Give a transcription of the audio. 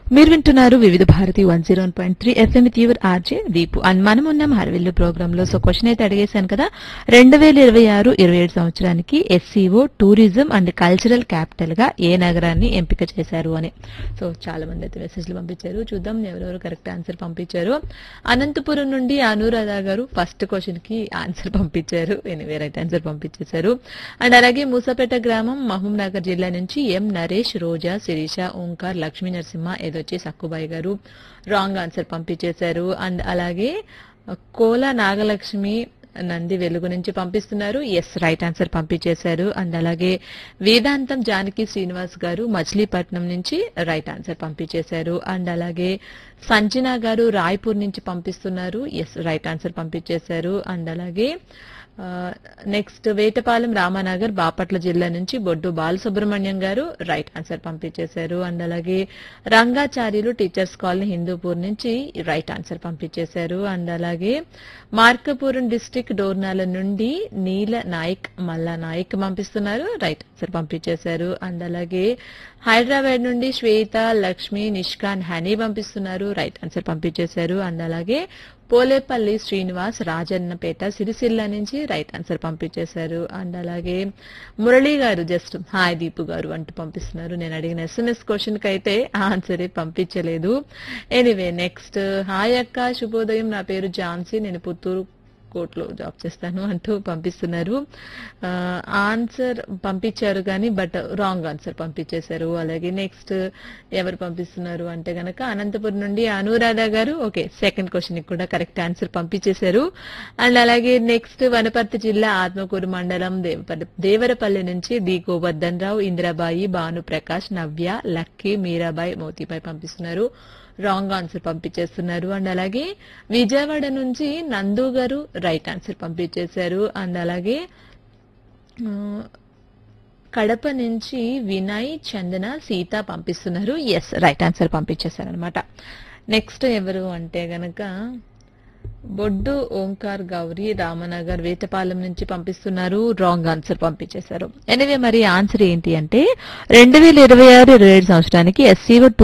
మీరు వింటున్నారు Vividh Bharati one zero point three FM with your RJ Deepu and మనం ఉన్నాం హర్విల్లు ప్రోగ్రామ్ లో సో క్వశ్చన్ అయితే అడిగేశాను కదా రెండు వేల ఇరవై ఆరు ఇరవై ఏడు సంవత్సరానికి SCO tourism and cultural capital గా ఏ నగరాన్ని ఎంపిక చేశారు అని సో చాలా మంది అయితే మెసేజ్లు పంపించారు చూద్దాం ఎవరెవరు కరెక్ట్ ఆన్సర్ పంపించారు అనంతపురం నుండి అనురాధ గారు ఫస్ట్ క్వశ్చన్ కి ఆన్సర్ పంపించారు ఎనివే రైట్ ఆన్సర్ పంపించేశారు అండ్ అలాగే మూసాపేట గ్రామం మహబూబ్ నగర్ జిల్లా నుంచి ఎం నరేష్ రోజా శిరీష ఓంకార్ లక్ష్మీ నరసింహ ఏదొచ్చి సక్కుబాయి గారు రాంగ్ ఆన్సర్ పంపించేశారు అండ్ అలాగే కోల నాగలక్ష్మి నంది వెలుగు నుంచి పంపిస్తున్నారు ఎస్ రైట్ ఆన్సర్ పంపించేశారు అండ్ అలాగే వేదాంతం జానకి శ్రీనివాస్ గారు మచిలీపట్నం నుంచి రైట్ ఆన్సర్ పంపించేశారు అండ్ అలాగే సంజన గారు రాయ్పూర్ నుంచి పంపిస్తున్నారు ఎస్ రైట్ ఆన్సర్ పంపించేశారు అండ్ అలాగే నెక్స్ట్ వేటపాలెం రామానగర్ బాపట్ల జిల్లా నుంచి బొడ్డు బాలసుబ్రహ్మణ్యం గారు రైట్ ఆన్సర్ పంపించేశారు అండ్ అలాగే రంగాచార్యులు టీచర్స్ కాలనీ హిందూపూర్ నుంచి రైట్ ఆన్సర్ పంపించేశారు అండ్ అలాగే మార్కపురం డిస్టిక్ డోర్నాల నుండి నీల నాయక్ మల్లా నాయక్ పంపిస్తున్నారు రైట్ ఆన్సర్ పంపించేశారు అండ్ అలాగే హైదరాబాద్ నుండి శ్వేత లక్ష్మి నిష్కాన్ హనీ పంపిస్తున్నారు రైట్ ఆన్సర్ పంపించేశారు అండ్ అలాగే పోలేపల్లి శ్రీనివాస్ రాజన్నపేట సిరిసిల్ల నుంచి రైట్ ఆన్సర్ పంపించేశారు అండ్ అలాగే మురళి గారు జస్ట్ హాయ్ దీపు గారు అంటూ పంపిస్తున్నారు నేను అడిగిన ఎస్ఎంఎస్ క్వశ్చన్ కి అయితే ఆన్సరే పంపించలేదు ఎనీవే నెక్స్ట్ హాయ్ అక్క శుభోదయం నా పేరు ఝాన్సీ నేను పుత్తూరు కోర్టులో జాబ్ చేస్తాను అంటూ పంపిస్తున్నారు ఆన్సర్ పంపించారు కానీ బట్ రాంగ్ ఆన్సర్ పంపించేశారు అలాగే నెక్స్ట్ ఎవరు పంపిస్తున్నారు అంటే గనక అనంతపురం నుండి Anuradha garu okay second question కూడా కరెక్ట్ ఆన్సర్ పంపించేశారు అండ్ అలాగే నెక్స్ట్ వనపర్తి జిల్లా ఆత్మకూరు మండలం దేవపల్లి దేవరపల్లి నుంచి డి గోవర్ధన్ రావు ఇందిరాబాయి భాను ప్రకాష్ నవ్య లక్కీ మీరాబాయి మోతీబాయి పంపిస్తున్నారు రాంగ్ ఆన్సర్ పంపించేస్తున్నారు అండ్ అలాగే విజయవాడ నుంచి నందు గారు రైట్ ఆన్సర్ పంపించేశారు అండ్ అలాగే ఆ, కడప నుంచి వినయ్ చందన సీత పంపిస్తున్నారు ఎస్ రైట్ ఆన్సర్ పంపించేశారు అనమాట నెక్స్ట్ ఎవరు అంటే గనక బొడ్డు ఓంకార్ గౌరీ రామనగర్ వేటపాలెం నుంచి పంపిస్తున్నారు రాంగ్ ఆన్సర్ పంపించేశారు ఎనివే మరి ఆన్సర్ ఏంటి అంటే రెండు వేల ఇరవై ఆరు ఇరవై ఏడు సంవత్సరానికి ఎస్సీఓ